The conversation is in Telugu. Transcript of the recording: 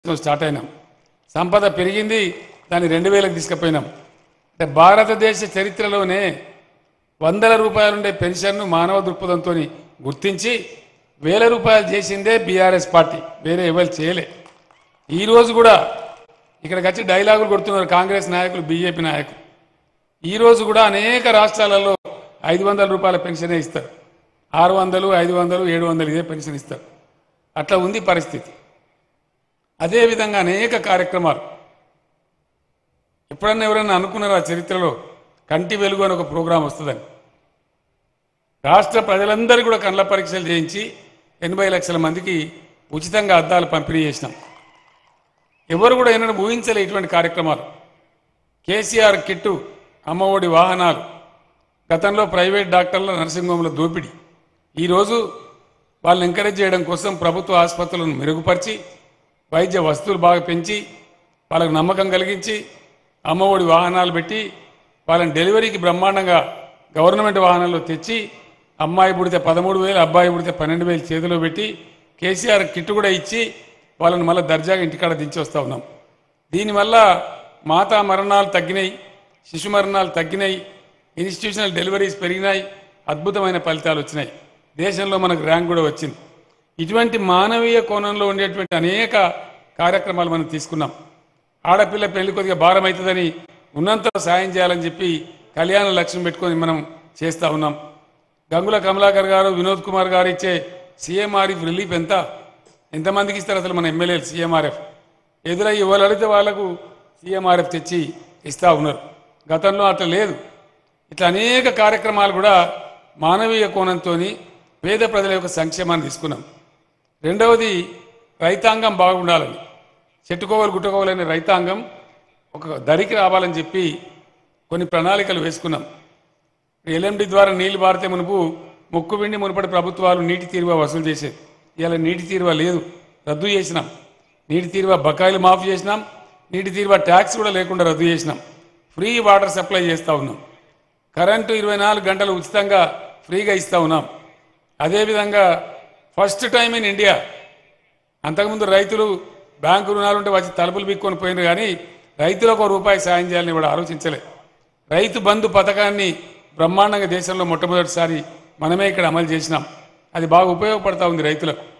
స్టార్ట్ అయినాం సంపద పెరిగింది దాన్ని రెండు వేలకు తీసుకుపోయినాం అంటే భారతదేశ చరిత్రలోనే వందల రూపాయలుండే పెన్షన్ను మానవ దృక్పథంతో గుర్తించి వేల రూపాయలు చేసిందే బీఆర్ఎస్ పార్టీ వేరే ఎవరు చేయలే ఈ రోజు కూడా ఇక్కడికి వచ్చి డైలాగులు కొడుతున్నారు కాంగ్రెస్ నాయకులు బీజేపీ నాయకులు ఈ రోజు కూడా అనేక రాష్ట్రాలలో ఐదు వందల రూపాయల పెన్షనే ఇస్తారు ఆరు వందలు ఐదు వందలు ఏడు వందలు ఇదే పెన్షన్ ఇస్తారు అట్లా ఉంది పరిస్థితి అదేవిధంగా అనేక కార్యక్రమాలు ఎప్పుడన్నా ఎవరైనా అనుకున్నారా చరిత్రలో కంటి వెలుగు అని ఒక ప్రోగ్రాం వస్తుందని రాష్ట్ర ప్రజలందరూ కూడా కండ్ల పరీక్షలు చేయించి ఎనభై లక్షల మందికి ఉచితంగా అద్దాలు పంపిణీ చేసినాం ఎవరు కూడా ఏమైనా ఊహించలే ఇటువంటి కార్యక్రమాలు కేసీఆర్ కిట్టు అమ్మఒడి వాహనాలు గతంలో ప్రైవేట్ డాక్టర్ల నర్సింగ్ హోమ్ల దోపిడీ ఈరోజు వాళ్ళని ఎంకరేజ్ చేయడం కోసం ప్రభుత్వ ఆసుపత్రులను మెరుగుపరిచి వైద్య వస్తువులు బాగా పెంచి వాళ్ళకు నమ్మకం కలిగించి అమ్మఒడి వాహనాలు పెట్టి వాళ్ళని డెలివరీకి బ్రహ్మాండంగా గవర్నమెంట్ వాహనాల్లో తెచ్చి అమ్మాయి పుడితే పదమూడు వేలు అబ్బాయి పుడితే పన్నెండు వేలు చేతిలో పెట్టి కేసీఆర్ కిట్ కూడా ఇచ్చి వాళ్ళని మళ్ళీ దర్జాగా ఇంటికాడ దించి వస్తూ ఉన్నాం దీనివల్ల మాతా మరణాలు తగ్గినాయి శిశు మరణాలు తగ్గినాయి ఇన్స్టిట్యూషనల్ డెలివరీస్ పెరిగినాయి అద్భుతమైన ఫలితాలు వచ్చినాయి దేశంలో మనకు ర్యాంక్ కూడా వచ్చింది ఇటువంటి మానవీయ కోణంలో ఉండేటువంటి అనేక కార్యక్రమాలు మనం తీసుకున్నాం ఆడపిల్ల పెళ్లి కొద్దిగా భారం అవుతుందని ఉన్నంత సాయం చేయాలని చెప్పి కళ్యాణ లక్ష్యం పెట్టుకొని మనం చేస్తూ ఉన్నాం గంగుల కమలాకర్ గారు వినోద్ కుమార్ గారు ఇచ్చే సీఎంఆర్ఎఫ్ రిలీఫ్ ఎంత ఎంతమందికి ఇస్తారు అసలు మన ఎమ్మెల్యేలు సీఎంఆర్ఎఫ్ ఎదురై ఎవరు అడిగితే వాళ్లకు సీఎంఆర్ఎఫ్ తెచ్చి ఇస్తూ ఉన్నారు గతంలో అట్లా లేదు ఇట్లా అనేక కార్యక్రమాలు కూడా మానవీయ కోణంతో పేద ప్రజల యొక్క సంక్షేమాన్ని తీసుకున్నాం రెండవది రైతాంగం బాగుండాలని చెట్టుకోవలు గుట్టుకోవాలనే రైతాంగం ఒక దరికి రావాలని చెప్పి కొన్ని ప్రణాళికలు వేసుకున్నాం ఎల్ఎండి ద్వారా నీళ్లు పారితే మునుపు ముక్కు పిండి మునుపటి ప్రభుత్వాలు నీటి తీరువ వసూలు చేసేది ఇవాళ నీటి తీరువ లేదు రద్దు చేసినాం నీటి తీరువ బకాయిలు మాఫ్ చేసినాం నీటి తీరువ ట్యాక్స్ కూడా లేకుండా రద్దు చేసినాం ఫ్రీ వాటర్ సప్లై చేస్తూ ఉన్నాం కరెంటు ఇరవై నాలుగు గంటలు ఉచితంగా ఫ్రీగా ఇస్తూ ఉన్నాం అదేవిధంగా ఫస్ట్ టైం ఇన్ ఇండియా అంతకుముందు రైతులు బ్యాంకు రుణాలు ఉంటే వచ్చి తలుపులు బిక్కొని పోయినారు కానీ రైతులకు ఒక రూపాయి సాయం చేయాలని కూడా ఆలోచించలే రైతు బంధు పథకాన్ని బ్రహ్మాండంగా దేశంలో మొట్టమొదటిసారి మనమే ఇక్కడ అమలు చేసినాం అది బాగా ఉపయోగపడతా ఉంది రైతులకు